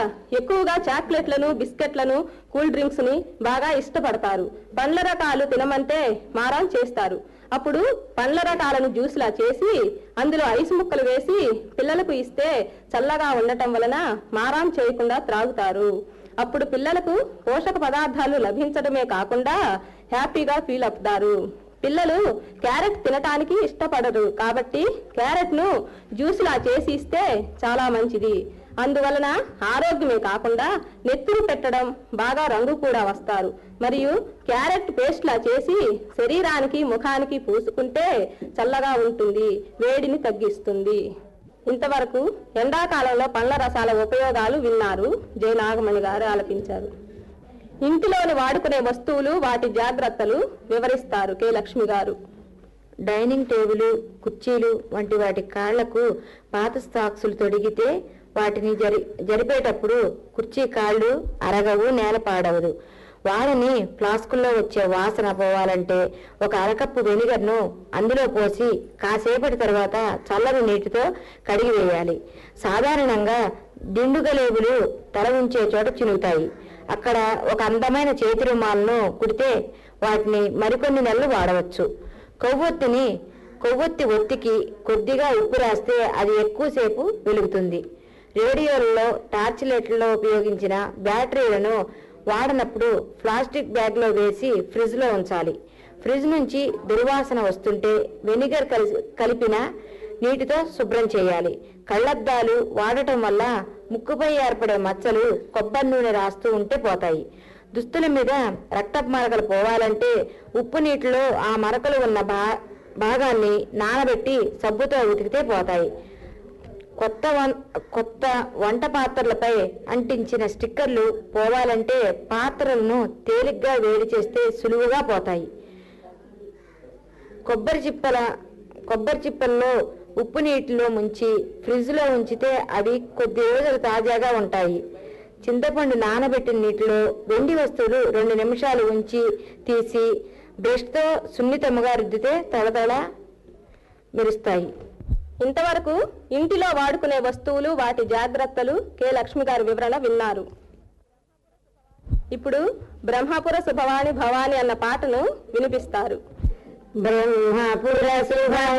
ఎక్కువగా చాక్లెట్లను బిస్కెట్లను cool drinks ని బాగా ఇష్టపడతారు పండ్ల రకాలు తినమంటే మారం చేస్తారు అప్పుడు పండ్ల రకాలను జ్యూస్లా చేసి అందులో ఐస్ ముక్కలు వేసి పిల్లలకు ఇస్తే చల్లగా ఉండటం వలన మారాం చేయకుండా త్రాగుతారు అప్పుడు పిల్లలకు పోషక పదార్థాలు లభించడమే కాకుండా హ్యాపీగా ఫీల్ అవుతారు పిల్లలు క్యారెట్ తినటానికి ఇష్టపడరు కాబట్టి క్యారెట్ ను జ్యూస్ లా చేసి ఇస్తే చాలా మంచిది అందువలన ఆరోగ్యమే కాకుండా నెత్తురు పెట్టడం బాగా రంగు కూడా వస్తారు మరియు క్యారెట్ పేస్ట్ లా చేసి శరీరానికి ముఖానికి పూసుకుంటే చల్లగా ఉంటుంది వేడిని తగ్గిస్తుంది ఇంతవరకు ఎండాకాలంలో పండ్ల రసాల ఉపయోగాలు విన్నారు జయ నాగమణి గారు ఆలపించారు ఇంటిలోని వాడుకునే వస్తువులు వాటి జాగ్రత్తలు వివరిస్తారు కె లక్ష్మి గారు డైనింగ్ టేబుల్ కుర్చీలు వంటి వాటి కాళ్లకు పాత స్టాక్సులు తొడిగితే వాటిని జరి జరిపేటప్పుడు కుర్చీ కాళ్ళు అరగవు నేల పాడవదు వాడని ఫ్లాస్కుల్లో వచ్చే వాసన పోవాలంటే ఒక అరకప్పు వెనిగర్ను అందులో పోసి కాసేపటి తర్వాత చల్లని నీటితో కడిగి వేయాలి సాధారణంగా దిండుగలేబులు తల ఉంచే చోట చినుగుతాయి అక్కడ ఒక అందమైన చేతి రుమాలను కుడితే వాటిని మరికొన్ని నెలలు వాడవచ్చు కొవ్వొత్తిని కొవ్వొత్తి ఒత్తికి కొద్దిగా ఉప్పు రాస్తే అది ఎక్కువసేపు వెలుగుతుంది రేడియోలలో టార్చ్ లైట్లలో ఉపయోగించిన బ్యాటరీలను వాడనప్పుడు ప్లాస్టిక్ బ్యాగ్లో వేసి ఫ్రిడ్జ్లో ఉంచాలి ఫ్రిడ్జ్ నుంచి దుర్వాసన వస్తుంటే వెనిగర్ కలిసి కలిపిన నీటితో శుభ్రం చేయాలి కళ్ళద్దాలు వాడటం వల్ల ముక్కుపై ఏర్పడే మచ్చలు కొబ్బరి నూనె రాస్తూ ఉంటే పోతాయి దుస్తుల మీద రక్తపు మరకలు పోవాలంటే ఉప్పు నీటిలో ఆ మరకలు ఉన్న భా భాగాన్ని నానబెట్టి సబ్బుతో ఉతికితే పోతాయి కొత్త వం కొత్త వంట పాత్రలపై అంటించిన స్టిక్కర్లు పోవాలంటే పాత్రలను తేలిగ్గా వేడి చేస్తే సులువుగా పోతాయి కొబ్బరి చిప్పల కొబ్బరి చిప్పల్లో ఉప్పు నీటిలో ముంచి ఫ్రిడ్జ్లో ఉంచితే అవి కొద్ది రోజులు తాజాగా ఉంటాయి చింతపండు నానబెట్టిన నీటిలో వెండి వస్తువులు రెండు నిమిషాలు ఉంచి తీసి బ్రష్తో సున్నితముగా రుద్దితే తడతడ మెరుస్తాయి ఇంతవరకు ఇంటిలో వాడుకునే వస్తువులు వాటి జాగ్రత్తలు కె లక్ష్మి గారి వివరణ విన్నారు ఇప్పుడు బ్రహ్మపుర శుభవాణి భవాని అన్న పాటను వినిపిస్తారు బ్రహ్మపుర శుభ